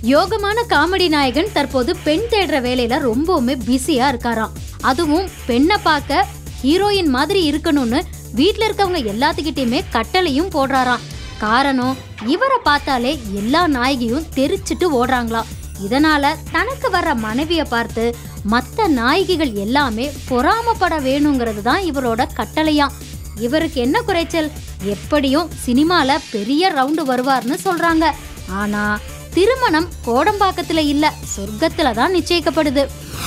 யோகமான காமெடி நாயகன் தற்போது பெண் தேடுற வேலையில ரொம்பவுமே பிஸியா இருக்காராம் அதுவும் பெண்ணை பார்க்க ஹீரோயின் மாதிரி இருக்கணும்னு வீட்ல இருக்கவங்க எல்லாத்துக்கிட்டையுமே கட்டளையும் போடுறாராம் காரணம் இவரை பார்த்தாலே எல்லா நாயகியும் தெரிச்சிட்டு ஓடுறாங்களாம் இதனால தனக்கு வர்ற மனைவியை பார்த்து மற்ற நாயகிகள் எல்லாமே பொறாமப்பட வேணுங்கிறது தான் இவரோட கட்டளையாம் இவருக்கு என்ன குறைச்சல் எப்படியும் சினிமால பெரிய ரவுண்டு வருவார்னு சொல்றாங்க ஆனா திருமணம் கோடம்பாக்கத்துல இல்ல சொர்க்கத்துல தான் நிச்சயிக்கப்படுது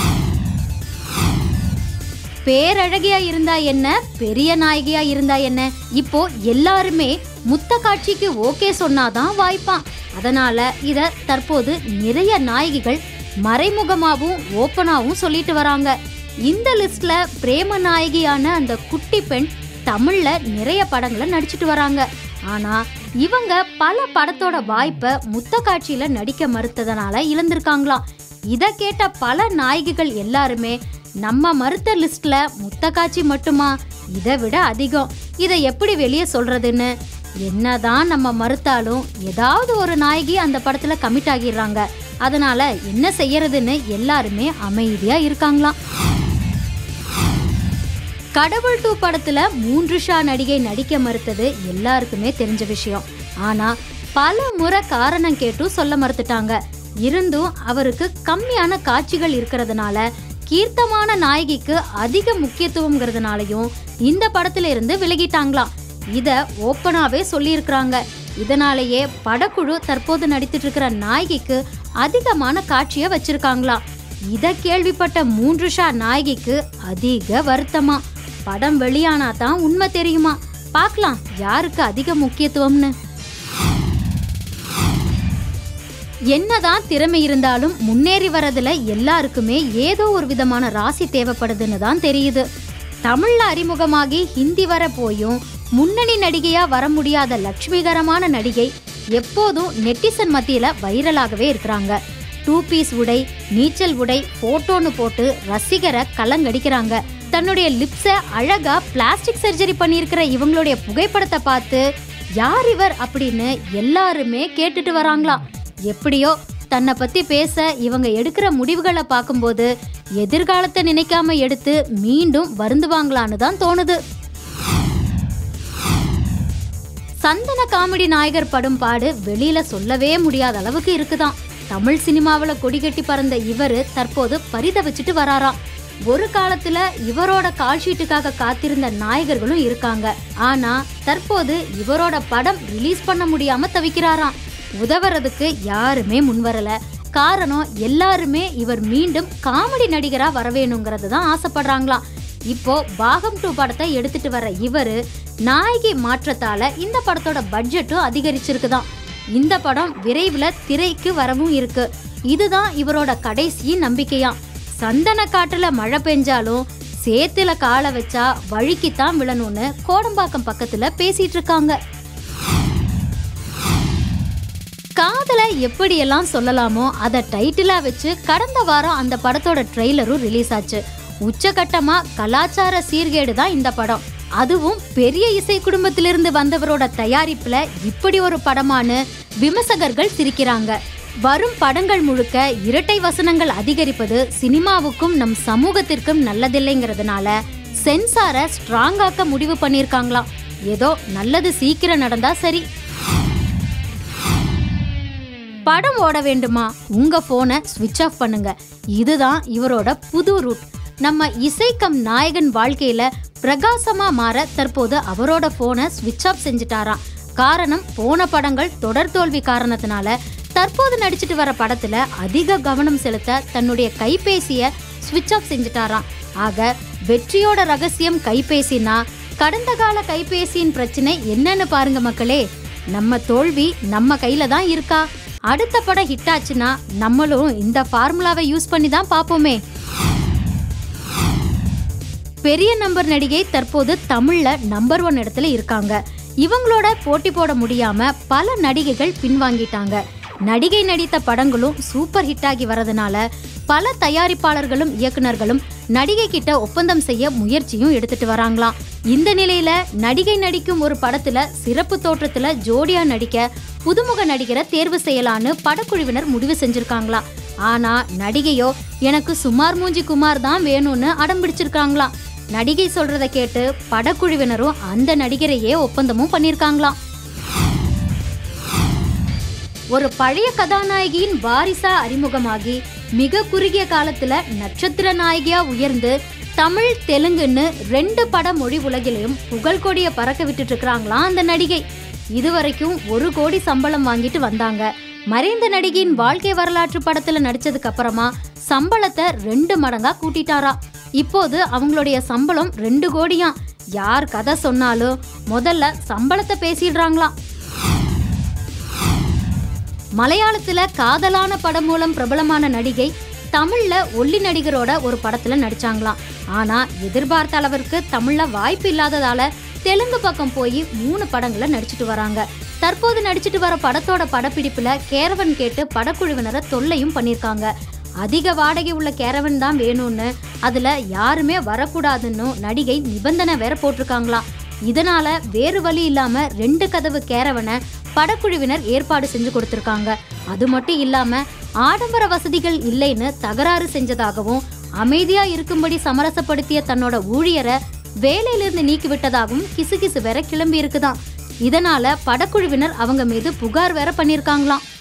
பேரழகியா இருந்தா என்ன பெரிய நாயகியா இருந்தா என்ன இப்போ எல்லாருமே முத்த காட்சிக்கு ஓகே சொன்னாதான் வாய்ப்பான் அதனால இத தற்போது நிறைய நாயகிகள் மறைமுகமாவும் ஓப்பனாவும் சொல்லிட்டு வராங்க இந்த லிஸ்ட்ல பிரேம நாயகியான அந்த குட்டி பெண் தமிழ்ல நிறைய படங்களை நடிச்சிட்டு வராங்க ஆனா இவங்க பல படத்தோட வாய்ப்பை முத்த காட்சியில நடிக்க மறுத்ததனால இழந்திருக்காங்களாம் இத கேட்ட பல நாயகிகள் எல்லாருமே நம்ம மறுத்த லிஸ்ட்ல முத்த காட்சி மட்டுமா இதை விட அதிகம் இதை எப்படி வெளியே சொல்றதுன்னு என்னதான் நம்ம மறுத்தாலும் ஏதாவது ஒரு நாயகி அந்த படத்துல கமிட் ஆகிடுறாங்க அதனால என்ன செய்யறதுன்னு எல்லாருமே அமைதியா இருக்காங்களாம் கடவுள் டூ படத்துல மூன்று ஷா நடிகை நடிக்க மறுத்தது எல்லாருக்குமே தெரிஞ்ச விஷயம் ஆனா பல முறை காரணம் கேட்டும் சொல்ல மறுத்துட்டாங்க இருந்தும் அவருக்கு கம்மியான காட்சிகள் இருக்கிறதுனால கீர்த்தமான நாயகிக்கு அதிக முக்கியத்துவம்ங்கிறதுனாலையும் இந்த படத்துல இருந்து விலகிட்டாங்களாம் இத ஓப்பனாவே சொல்லியிருக்கிறாங்க இதனாலேயே படக்குழு தற்போது நடித்துட்டு இருக்கிற நாயகிக்கு அதிகமான காட்சியை வச்சிருக்காங்களாம் இத கேள்விப்பட்ட மூன்று ஷா நாயகிக்கு அதிக வருத்தமா படம் வெளியானா தான் உண்மை தெரியுமா பார்க்கலாம் யாருக்கு அதிக முக்கியத்துவம்னு என்னதான் திறமை இருந்தாலும் முன்னேறி வரதுல எல்லாருக்குமே ஏதோ ஒரு விதமான ராசி தேவைப்படுதுன்னு தான் தெரியுது தமிழ்ல அறிமுகமாகி ஹிந்தி வர போயும் முன்னணி நடிகையா வர முடியாத லட்சுமிகரமான நடிகை எப்போதும் நெட்டிசன் மத்தியில வைரலாகவே இருக்கிறாங்க டூ பீஸ் உடை நீச்சல் உடை போட்டோன்னு போட்டு ரசிகரை கலங்கடிக்கிறாங்க தன்னுடைய லிப்ஸை அழகா பிளாஸ்டிக் சர்ஜரி பண்ணியிருக்கிற இவங்களுடைய புகைப்படத்தை பார்த்து யார் இவர் அப்படின்னு எல்லாருமே கேட்டுட்டு வராங்களாம் எப்படியோ தன்னை பத்தி பேச இவங்க எடுக்கிற முடிவுகளை பார்க்கும்போது எதிர்காலத்தை நினைக்காம எடுத்து மீண்டும் வருந்துவாங்களான்னு தான் தோணுது சந்தன காமெடி நாயகர் படும் பாடு வெளியில சொல்லவே முடியாத அளவுக்கு இருக்குதாம் தமிழ் சினிமாவுல கொடிகட்டி பறந்த இவரு தற்போது பரிதவிச்சிட்டு வராராம் ஒரு காலத்துல இவரோட கால் ஷீட்டுக்காக காத்திருந்த நாயகர்களும் இருக்காங்க ஆனா தற்போது இவரோட படம் ரிலீஸ் பண்ண முடியாம தவிக்கிறாராம் உதவுறதுக்கு யாருமே முன்வரல காரணம் எல்லாருமே இவர் மீண்டும் காமெடி நடிகரா வரவேணுங்கிறது தான் ஆசைப்படுறாங்களாம் இப்போ பாகம் டூ படத்தை எடுத்துட்டு வர இவரு நாயகி மாற்றத்தால இந்த படத்தோட பட்ஜெட்டும் அதிகரிச்சிருக்குதாம் இந்த படம் விரைவில் திரைக்கு வரவும் இருக்கு இதுதான் இவரோட கடைசி நம்பிக்கையாம் சந்தன காட்டுல மழை பெஞ்சாலும் சேத்துல காலை வச்சா வழுக்கித்தான் விழணும்னு கோடம்பாக்கம் பக்கத்துல பேசிட்டு இருக்காங்க காதலை எப்படியெல்லாம் சொல்லலாமோ அதை டைட்டிலா வச்சு கடந்த வாரம் அந்த படத்தோட ட்ரெய்லரும் ரிலீஸ் ஆச்சு உச்சகட்டமா கலாச்சார சீர்கேடு தான் இந்த படம் அதுவும் பெரிய இசை குடும்பத்திலிருந்து வந்தவரோட தயாரிப்புல இப்படி ஒரு படமானு விமர்சகர்கள் சிரிக்கிறாங்க வரும் படங்கள் முழுக்க இரட்டை வசனங்கள் அதிகரிப்பது சினிமாவுக்கும் நம் சமூகத்திற்கும் நல்லதில்லைங்கிறதுனால சென்சாரை ஸ்ட்ராங்காக்க முடிவு பண்ணியிருக்காங்களாம் ஏதோ நல்லது சீக்கிரம் நடந்தா சரி படம் ஓட வேண்டுமா உங்க போனை ஸ்விட்ச் ஆஃப் பண்ணுங்க இதுதான் இவரோட புது ரூட் நம்ம இசைக்கம் நாயகன் வாழ்க்கையில பிரகாசமா மாற தற்போது அவரோட போனை ஸ்விட்ச் ஆஃப் செஞ்சுட்டாராம் காரணம் போன படங்கள் தொடர் தோல்வி காரணத்தினால தற்போது நடிச்சிட்டு வர படத்துல அதிக கவனம் செலுத்த தன்னுடைய கைபேசிய ஸ்விட்ச் ஆஃப் செஞ்சுட்டாராம் ஆக வெற்றியோட ரகசியம் கைபேசினா கடந்த கால கைபேசியின் பிரச்சனை என்னன்னு பாருங்க மக்களே நம்ம தோல்வி நம்ம கையில தான் இருக்கா அடுத்த படம் ஹிட் ஆச்சுன்னா நம்மளும் இந்த ஃபார்முலாவை யூஸ் பண்ணி தான் பார்ப்போமே பெரிய நம்பர் நடிகை தற்போது தமிழ்ல நம்பர் ஒன் இடத்துல இருக்காங்க இவங்களோட போட்டி போட முடியாம பல நடிகைகள் பின்வாங்கிட்டாங்க நடிகை நடித்த படங்களும் சூப்பர் ஹிட் ஆகி வரதுனால பல தயாரிப்பாளர்களும் இயக்குனர்களும் நடிகை கிட்ட ஒப்பந்தம் செய்ய முயற்சியும் எடுத்துட்டு வராங்களாம் இந்த நிலையில நடிகை நடிக்கும் ஒரு படத்துல சிறப்பு தோற்றத்துல ஜோடியா நடிக்க புதுமுக நடிகரை தேர்வு செய்யலான்னு படக்குழுவினர் முடிவு செஞ்சிருக்காங்களாம் ஆனா நடிகையோ எனக்கு சுமார் மூஞ்சி குமார் தான் வேணும்னு அடம் பிடிச்சிருக்காங்களாம் நடிகை சொல்றத கேட்டு படக்குழுவினரும் அந்த நடிகரையே ஒப்பந்தமும் பண்ணியிருக்காங்களாம் ஒரு பழைய கதாநாயகியின் வாரிசா அறிமுகமாகி மிக குறுகிய காலத்துல நட்சத்திர நாயகியா உயர்ந்து தமிழ் தெலுங்குன்னு ரெண்டு பட மொழி உலகிலையும் புகழ் கொடிய பறக்க விட்டுட்டு இருக்கிறாங்களாம் அந்த நடிகை இதுவரைக்கும் ஒரு கோடி சம்பளம் வாங்கிட்டு வந்தாங்க மறைந்த நடிகையின் வாழ்க்கை வரலாற்று படத்துல நடிச்சதுக்கு அப்புறமா சம்பளத்தை ரெண்டு மடங்கா கூட்டிட்டாரா இப்போது அவங்களுடைய சம்பளம் ரெண்டு கோடியாம் யார் கதை சொன்னாலும் முதல்ல சம்பளத்தை பேசிடுறாங்களாம் மலையாளத்துல காதலான படம் மூலம் பிரபலமான நடிகை தமிழ்ல ஒல்லி நடிகரோட ஒரு படத்துல நடிச்சாங்களாம் ஆனா எதிர்பார்த்த அளவிற்கு தமிழ்ல வாய்ப்பு இல்லாததால தெலுங்கு பக்கம் போய் மூணு படங்களை நடிச்சிட்டு வராங்க தற்போது நடிச்சிட்டு வர படத்தோட படப்பிடிப்புல கேரவன் கேட்டு படக்குழுவினரை தொல்லையும் பண்ணியிருக்காங்க அதிக வாடகை உள்ள கேரவன் தான் வேணும்னு அதுல யாருமே வரக்கூடாதுன்னு நடிகை நிபந்தனை வேற போட்டிருக்காங்களாம் இதனால வேறு வழி இல்லாம ரெண்டு கதவு கேரவனை படக்குழுவினர் ஏற்பாடு செஞ்சு கொடுத்திருக்காங்க அது மட்டும் இல்லாம ஆடம்பர வசதிகள் இல்லைன்னு தகராறு செஞ்சதாகவும் அமைதியா இருக்கும்படி சமரசப்படுத்திய தன்னோட ஊழியரை வேலையிலிருந்து நீக்கி விட்டதாகவும் கிசுகிசு வேற கிளம்பி இருக்குதாம் இதனால படக்குழுவினர் அவங்க மீது புகார் வேற பண்ணியிருக்காங்களாம்